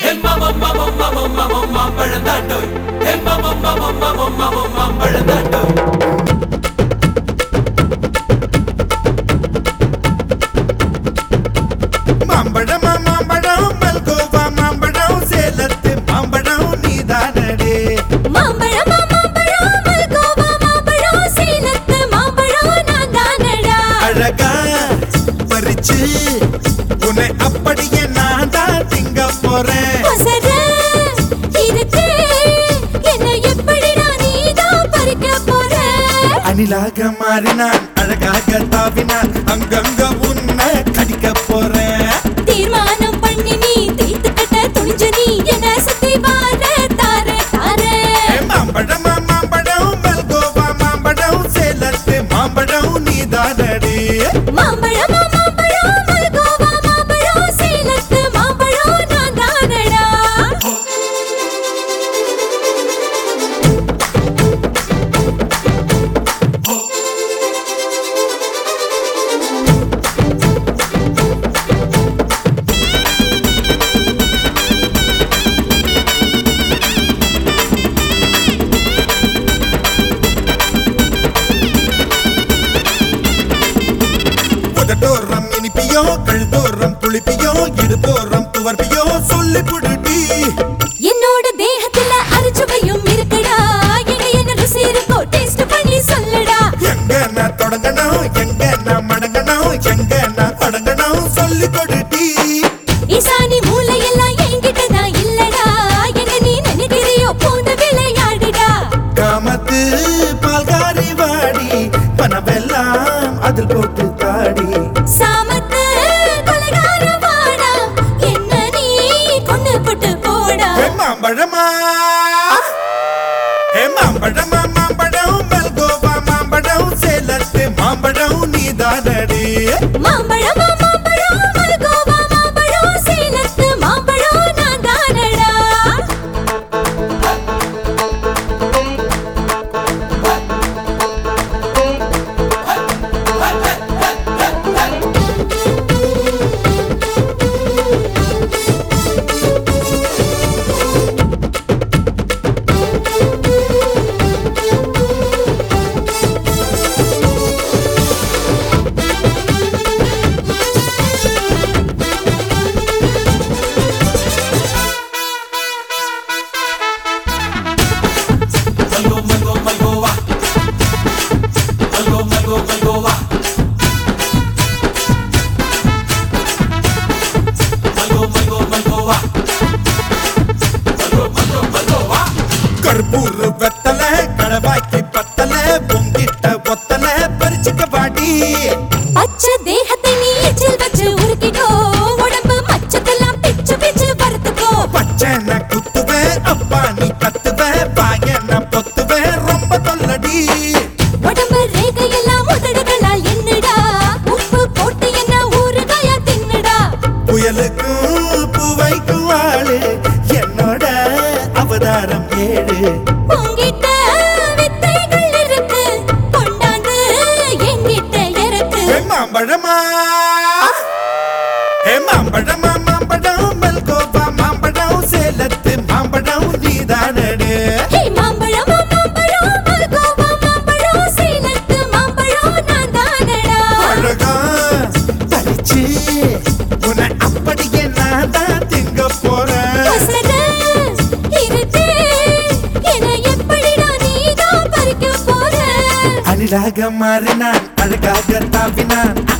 மாம்பழந்தாண்டோய் மாம்பழந்தாண்டோய் மாம்பழமா மாம்பழம் மல்கோவா மாம்பழம் சேலத்து மாம்பழம் நீதானடே மாம்பழம் மாம்பழம் மல்கோவா மாம்பழம் சேலத்து மாம்பழம் நான் தானடா அழகா பறிச்சு உன்னை அப்படியே நான் தான் திங்க போறேன் ஒசர இருக்கு என்ன எப்படிடா நீதான் பறிக்க போற அணிலாக மாறினான் அழகாக தாவினான் அங்கங்க உன்னை கடிக்க போறேன் தீர்மானம் பண்ணி நீ தீர்த்து கட்ட துணிஞ்சு நீ என்ன சுத்தி வார தார தார மாம்பழமா மாம்பழம் மல்கோவா மாம்பழம் சேலத்து மாம்பழம் நீதானடே மாம்பழம் மாம்பழம் மல்கோவா மாம்பழம் சேலத்து மாம்பழம் நான் தானடா உதட்டோரம் இனிப்பியோ கழுத்தோரம் புளிப்பியோ இடுப்போரம் துவர்ப்பியோ சொல்லி புடுடி என்னோட தேகத்துல அரிச்சுவையும் இருக்குடா எங்க என்ன ருசி இருக்கோ டேஸ்ட் பண்ணி சொல்லுடா எங்க நான் தொடங்கணும் எங்க நான் மடங்கணும் எங்க நான் தொடங்கணும் சொல்லி கொடுடி ஈசானி மூளையெல்லாம் என்கிட்ட தான் இல்லடா எங்க நீ நினைக்கிறியோ போன விளையாடுடா காமத்து பால்காரி வாடி பணமெல்லாம் அதில் போட்டு தாடி சாமத்து கொலைகார வாடா என்ன நீ கொண்டு போட்டு போடா ஏ மாம்பழமா ஏ மாம்பழமா மாம்பழம் மல்கோவா மாம்பழம் சேலத்து மாம்பழம் நீதானடி மாம்பழம் மாம்பழம் மல்கோவா மாம்பழம் சேலத்து மாம்பழம் நான் தானடா மல்கோ மல்கோ மல்கோவா மல்கோ மல்கோ மல்கோவா மல்கோ மல்கோ மல்கோவா மல்கோ மல்கோ மல்கோவா கற்பூர் வெத்தல கடவாய்க்கு பத்தல பொங்கிட்ட ஒத்தல பறிச்சுக்க பாடி பச்சை தேகத்தை நீ எச்சில் வச்சு உருக்கிக்கோ உடம்பு மச்சத்தெல்லாம் பிச்சு பிச்சு வறுத்துக்கோ பச்சனை குத்துவேன் அப்பா நீ கத்துவேன் பாயன பொத்துவேன் ரொம்ப தொல்லடி உடம்பு ரேகையெல்லாம் உதடுகளால் என்னடா உப்பு போட்டு என்ன ஊறுகாயா தின்னுடா புயலுக்கும் பூவைக்கும் ஆளு என்னோட அவதாரம் ஏழு உங்கிட்ட வித்தைகள் இருக்கு கொண்டாந்து எங்கிட்ட இருக்கு ஏ மாம்பழமா ஏ மாம்பழமா மாம்பழம் மல்கோவா மாம்பழம் சேலத்து மாம்பழம் நீதானடு ஹே மாம்பழம் மாம்பழம் மல்கோவா மாம்பழம் சேலத்து மாம்பழம் நான் தானடா அழகா பறிச்சு உன்னை அப்படியே நான் தான் திங்க போறேன் ஒசர இருக்கு என்ன எப்படிடா நீதான் பறிக்க போற அணிலாக மாறினான் அழகாக தாவினான்